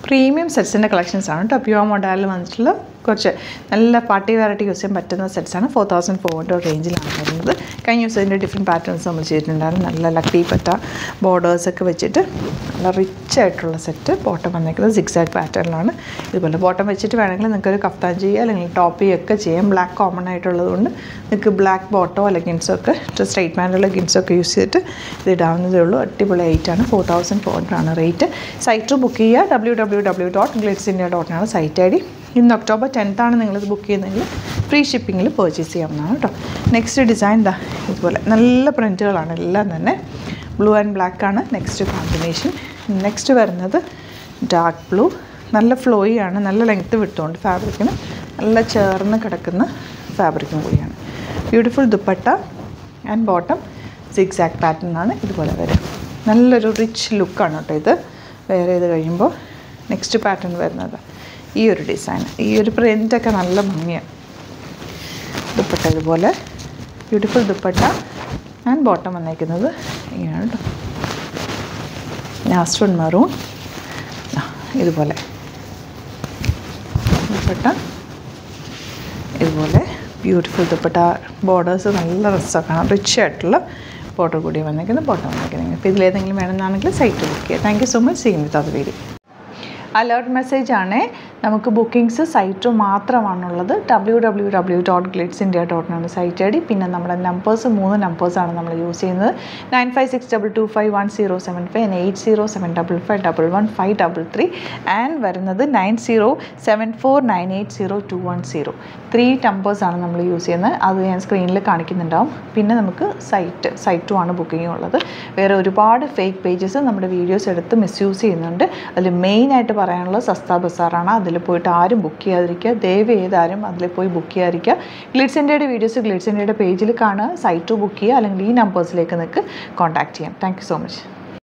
premium സെറ്റ്സിൻ്റെ collections ആണ് കേട്ടോ pure മോഡലിൽ വന്നിട്ടുള്ള കുറച്ച് നല്ല പാർട്ടി വെറൈറ്റി യൂസ് ചെയ്യാൻ പറ്റുന്ന സെറ്റ്സാണ് ഫോർ തൗസൻഡ് ഫോർ ഹൺഡ്രഡ് റേഞ്ചിലാണ് വരുന്നത് കഴിഞ്ഞ ദിവസം ഇതിൻ്റെ ഡിഫറെൻറ്റ് പാറ്റേൺസ് നമ്മൾ ചെയ്തിട്ടുണ്ടായിരുന്നു നല്ല ലക്കി പറ്റ ബോർഡേഴ്സൊക്കെ വെച്ചിട്ട് നല്ല റിച്ച് ആയിട്ടുള്ള സെറ്റ് ബോട്ടം വന്നേക്കുന്നത് സിക്സ് ആയിട്ട് പാറ്റേണിലാണ് ഇതുപോലെ ബോട്ടം വെച്ചിട്ട് വേണമെങ്കിൽ നിങ്ങൾക്ക് ഒരു കഫ്താൻ ചെയ്യുക അല്ലെങ്കിൽ ടോപ്പ് ചെയ്യുകയൊക്കെ ചെയ്യാം ബ്ലാക്ക് കോമൺ ആയിട്ടുള്ളത് കൊണ്ട് നിങ്ങൾക്ക് ബ്ലാക്ക് ബോട്ടോ അല്ലെങ്കിൽ ഗിൻസൊക്കെ സ്ട്രൈറ്റ് മാനുള്ള ഗിൻസൊക്കെ യൂസ് ചെയ്തിട്ട് ഇത് ഇടാവുന്നതേ ഉള്ളൂ അടിപൊളി ആണ് ഫോർ തൗസൻഡ് ഫോർ ഹൺഡ്രഡ് ആണ് റേറ്റ് സൈറ്റ് ബുക്ക് ചെയ്യുക W W W dot glitz India ഡോട്ടിനാണ് സൈറ്റ് ഐ ഡി ഇന്ന് ഒക്ടോബർ ടെൻത്ത് ആണ് നിങ്ങളിത് ബുക്ക് ചെയ്യുന്നതെങ്കിൽ ഫ്രീ ഷിപ്പിങ്ങിൽ പർച്ചേസ് ചെയ്യാവുന്നതാണ് കേട്ടോ നെക്സ്റ്റ് ഡിസൈൻ ദാ ഇതുപോലെ നല്ല പ്രിൻറ്റുകളാണ് എല്ലാം തന്നെ ബ്ലൂ ആൻഡ് ബ്ലാക്ക് ആണ് നെക്സ്റ്റ് കോമ്പിനേഷൻ നെക്സ്റ്റ് വരുന്നത് ഡാർക്ക് ബ്ലൂ നല്ല ഫ്ലോയി ആണ് നല്ല ലെങ്ത്ത് വിട്ടുകൊണ്ട് ഫാബ്രിക്കിന് നല്ല ചേർന്ന് കിടക്കുന്ന ഫാബ്രിക്കും കൂടിയാണ് beautiful dupatta and bottom six ആക്ക് പാറ്റേൺ ആണ് ഇതുപോലെ വരും നല്ലൊരു റിച്ച് ലുക്കാണ് കേട്ടോ ഇത് വെയർ ചെയ്ത് കഴിയുമ്പോൾ നെക്സ്റ്റ് പാറ്റേൺ വരുന്നത് ഈ ഒരു ഡിസൈൻ ഈ ഒരു പ്രിൻ്റൊക്കെ നല്ല ഭംഗിയാണ് ദുപ്പട്ട ഇതുപോലെ ബ്യൂട്ടിഫുൾ ദുപ്പട്ട ആൻഡ് ബോട്ടം വന്നേക്കുന്നത് ഇങ്ങനെയാണ് കേട്ടോ ലാസ്റ്റ് വൺ മെറൂൺ ഇതുപോലെ ദുപ്പട്ട ഇതുപോലെ ബ്യൂട്ടിഫുൾ ദുപ്പട്ട ബോർഡേഴ്സ് നല്ല രസമാണ് റിച്ച് ആയിട്ടുള്ള ബോർഡർ കൂടി വന്നേക്കുന്നത് ബോട്ടം വന്നേക്കുന്നത് അപ്പോൾ ഇതിലേതെങ്കിലും വേണമെന്നാണെങ്കിൽ സൈറ്റ് ബുക്ക് ചെയ്യുക താങ്ക് യു സോ മച്ച് സീൻ വിത്ത് അത് വീഡിയോ അലേർട്ട് മെസ്സേജ് ആണ് നമുക്ക് ബുക്കിംഗ്സ് സൈറ്റ് മാത്രമാണുള്ളത് W W W dot glitz India dot ആണ് സൈറ്റ് ഐ ഡി പിന്നെ നമ്മുടെ നമ്പേഴ്സ് മൂന്ന് നമ്പേഴ്സാണ് നമ്മൾ യൂസ് ചെയ്യുന്നത് nine five six double two five one zero seven five eight zero seven double five double one five double three and വരുന്നത് nine zero seven four nine eight zero two one zero three നമ്പേഴ്സാണ് നമ്മൾ use ചെയ്യുന്നത് അത് ഞാൻ സ്ക്രീനിൽ കാണിക്കുന്നുണ്ടാവും പിന്നെ നമുക്ക് site സൈറ്റും ആണ് ബുക്കിംഗ് ഉള്ളത് വേറെ ഒരുപാട് ഫേക്ക് പേജസ് നമ്മുടെ വീഡിയോസ് എടുത്ത് മിസ്യൂസ് ചെയ്യുന്നുണ്ട് അതിൽ മെയിനായിട്ട് പറയാനുള്ളത് സസ്ത ബസാറാണ് അതിൽ പോയിട്ട് ആരും ബുക്ക് ചെയ്യാതിരിക്കുക ദയവ് ചെയ്താരും അതിൽ പോയി ബുക്ക് ചെയ്യാതിരിക്കുക ഗ്ലിറ്റ്സ് ഇന്ത്യയുടെ വീഡിയോസ് ഗ്ലിറ്റ്സ് ഇന്ത്യയുടെ പേജിൽ കാണുക സൈറ്റ് ബുക്ക് ചെയ്യുക അല്ലെങ്കിൽ ഈ നമ്പേഴ്സിലേക്ക് നിങ്ങൾക്ക് കോൺടാക്ട് ചെയ്യാം താങ്ക് സോ മച്ച്